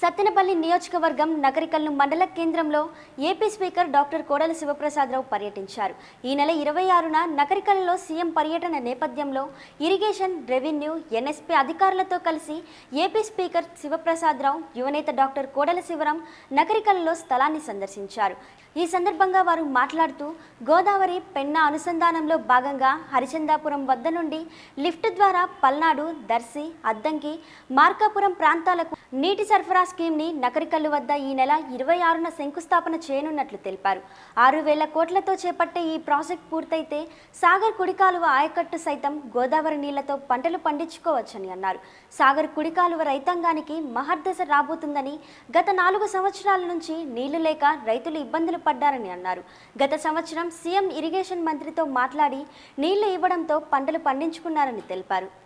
సత్తెనపల్లి నియోజకవర్గం నగరికల్లు మండల కేంద్రంలో ఏపీ స్పీకర్ డాక్టర్ కోడలి శివప్రసాదరావు పర్యటించారు ఈ నెల ఇరవై ఆరున నగరికల్లో సీఎం పర్యటన నేపథ్యంలో ఇరిగేషన్ రెవెన్యూ ఎన్ఎస్పీ అధికారులతో కలిసి ఏపీ స్పీకర్ శివప్రసాదరావు యువనేత డాక్టర్ కోడల శివరాం నగరికల్లో స్థలాన్ని సందర్శించారు ఈ సందర్భంగా వారు మాట్లాడుతూ గోదావరి పెన్నా అనుసంధానంలో భాగంగా హరిచందాపురం వద్ద నుండి లిఫ్ట్ ద్వారా పల్నాడు దర్శి అద్దంకి మార్కాపురం ప్రాంతాలకు నీటి సరఫరా స్కీమ్ని నకరికల్లు వద్ద ఈ నెల ఇరవై ఆరున శంకుస్థాపన చేయనున్నట్లు తెలిపారు ఆరు వేల కోట్లతో చేపట్టే ఈ ప్రాజెక్ట్ పూర్తయితే సాగర్ కుడికాలువ ఆయకట్టు సైతం గోదావరి నీళ్లతో పంటలు పండించుకోవచ్చని అన్నారు సాగర్ కుడికాలువ రైతాంగానికి మహర్దశ రాబోతుందని గత నాలుగు సంవత్సరాల నుంచి నీళ్లు లేక రైతులు ఇబ్బందులు పడ్డారని అన్నారు గత సంవత్సరం సీఎం ఇరిగేషన్ మంత్రితో మాట్లాడి నీళ్లు ఇవ్వడంతో పంటలు పండించుకున్నారని తెలిపారు